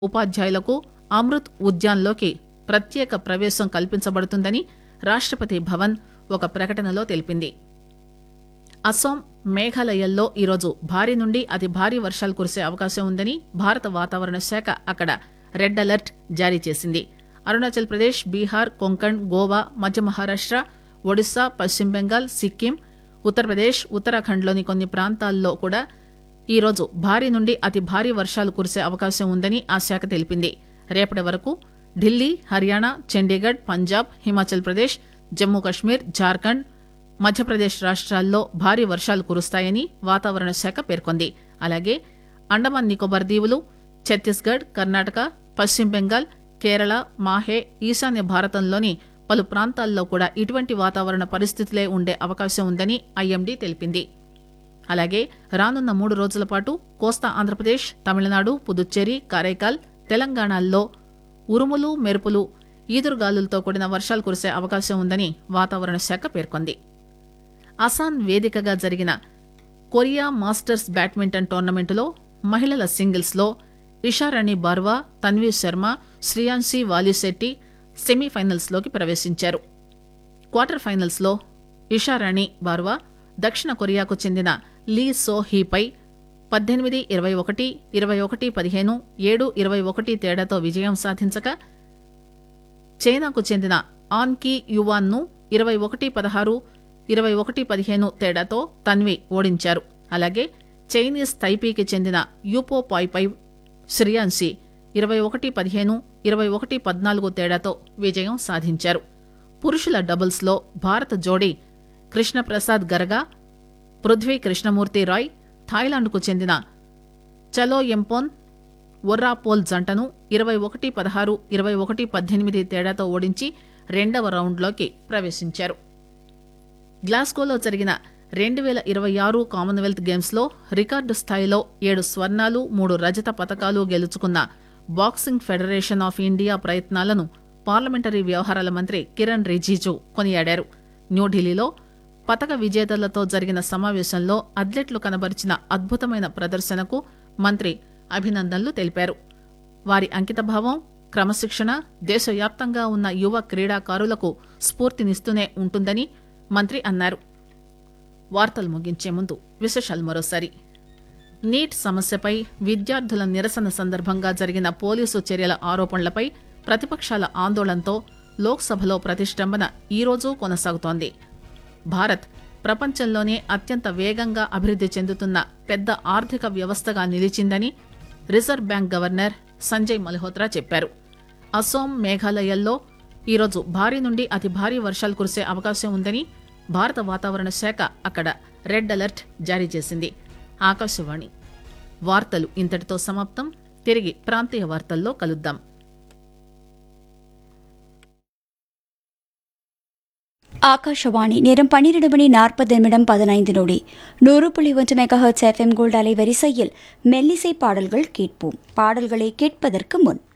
ఉపాధ్యాయులకు అమృత్ ఉద్యాన్లోకి ప్రత్యేక ప్రవేశం కల్పించబడుతుందని రాష్టపతి భవన్ ఒక ప్రకటనలో తెలిపింది అస్సాం మేఘాలయల్లో ఈరోజు భారీ నుండి అతి భారీ వర్షాలు కురిసే అవకాశం ఉందని భారత వాతావరణ శాఖ అక్కడ రెడ్ అలర్ట్ జారీ చేసింది అరుణాచల్ ప్రదేశ్ బీహార్ కొంకణ్ గోవా మధ్య మహారాష్ట ఒడిశా పశ్చిమ బెంగాల్ సిక్కిం ఉత్తరప్రదేశ్ ఉత్తరాఖండ్లోని కొన్ని ప్రాంతాల్లో కూడా ఈరోజు భారీ నుండి అతి భారీ వర్షాలు కురిసే అవకాశం ఉందని ఆ శాఖ తెలిపింది రేపటి వరకు ఢిల్లీ హర్యానా చండీగఢ్ పంజాబ్ హిమాచల్ ప్రదేశ్ జమ్మూ కశ్మీర్ జార్ఖండ్ మధ్యప్రదేశ్ రాష్ట్రాల్లో భారీ వర్షాలు కురుస్తాయని వాతావరణ శాఖ పేర్కొంది అలాగే అండమాన్ నికోబార్ దీవులు ఛత్తీస్గఢ్ కర్ణాటక పశ్చిమ బెంగాల్ కేరళ మాహే ఈశాన్య భారతంలోని పలు ప్రాంతాల్లో కూడా ఇటువంటి వాతావరణ పరిస్థితులే ఉండే అవకాశం ఉందని ఐఎండీ తెలిపింది అలాగే రానున్న మూడు రోజుల పాటు కోస్తా ఆంధ్రప్రదేశ్ తమిళనాడు పుదుచ్చేరి కారైకాల్ తెలంగాణల్లో ఉరుములు మెరుపులు ఈదురుగాలులతో కూడిన వర్షాలు కురిసే అవకాశం ఉందని వాతావరణ శాఖ పేర్కొంది అసాన్ వేదికగా జరిగిన కొరియా మాస్టర్స్ బ్యాడ్మింటన్ టోర్నమెంటులో మహిళల సింగిల్స్ లో ఇషారాణి బార్వా తన్వీ శర్మ శ్రియాన్సి వాలిశెట్టి సెమీఫైనల్స్ లోకి ప్రవేశించారు క్వార్టర్ ఫైనల్స్ లో ఇషారాణి బార్వా దక్షిణ కొరియాకు చెందిన లీ సో హీపై పద్దెనిమిది ఇరవై ఒకటి ఇరవై ఒకటి పదిహేను ఏడు ఇరవై ఒకటి తేడాతో విజయం సాధించగా చైనాకు చెందిన ఆన్ కీ యువాన్ ను ఇరవై ఒకటి పదహారు ఇరవై ఒకటి పదిహేను తేడాతో తన్వి ఓడించారు అలాగే చైనీస్ తైపీకి చెందిన యూపో పాయ్పై శ్రియాన్సి ఇరవై ఒకటి పదిహేను ఇరవై ఒకటి పద్నాలుగు తేడాతో విజయం సాధించారు పురుషుల డబుల్స్ లో భారత జోడీ కృష్ణప్రసాద్ గరగా పృథ్వీ కృష్ణమూర్తి రాయ్ థాయిలాండ్కు చెందిన చలో ఎంపోన్ ఒర్రాపోల్ జంటను ఇరవై ఒకటి పదహారు ఇరవై ఒకటి పద్దెనిమిది తేడాతో ఓడించి రెండవ రౌండ్లోకి ప్రవేశించారు గ్లాస్గోలో జరిగిన రెండు వేల ఇరవై ఆరు కామన్వెల్త్ గేమ్స్ లో రికార్డు స్థాయిలో ఏడు స్వర్ణాలు మూడు రజత పతకాలు గెలుచుకున్న బాక్సింగ్ ఫెడరేషన్ ఆఫ్ ఇండియా ప్రయత్నాలను పార్లమెంటరీ వ్యవహారాల మంత్రి కిరణ్ రిజిజు కొనియాడారు న్యూఢిల్లీలో పతక విజేతలతో జరిగిన సమావేశంలో అథ్లెట్లు కనబరిచిన అద్భుతమైన ప్రదర్శనకు మంత్రి అభినందనలు తెలిపారు వారి అంకితభావం క్రమశిక్షణ దేశవ్యాప్తంగా ఉన్న యువ క్రీడాకారులకు స్ఫూర్తినిస్తూనే ఉంటుందని మంత్రి అన్నారు వార్తలు ముగించే ముందు విశేషాలు మరోసారి నీట్ సమస్యపై విద్యార్థుల నిరసన సందర్భంగా జరిగిన పోలీసు చర్యల ఆరోపణలపై ప్రతిపక్షాల ఆందోళనతో లోక్సభలో ప్రతిష్టంభన ఈరోజు కొనసాగుతోంది భారత్ ప్రపంచంలోనే అత్యంత వేగంగా అభివృద్ది చెందుతున్న పెద్ద ఆర్థిక వ్యవస్థగా నిలిచిందని reserve bank governor Sanjay Malhotra చెప్పారు అసోం మేఘాలయల్లో ఈరోజు భారీ నుండి అతి భారీ వర్షాలు కురిసే అవకాశం ఉందని భారత వాతావరణ శాఖ అక్కడ రెడ్ అలర్ట్ జారీ చేసింది ఆకాశవాణి వార్తలు ఇంతటితో సమాప్తం తిరిగి ప్రాంతీయ వార్తల్లో కలుద్దాం ஆகாஷவாணி நேரம் பன்னிரண்டு மணி நாற்பது நிமிடம் பதினைந்து நொடி நூறு புள்ளி ஒன்று மெகாஹர்ட்ஸ் எஃப்எம் கோல்ட் அலை வரிசையில் மெல்லிசை பாடல்கள் கேட்போம் பாடல்களை கேட்பதற்கு முன்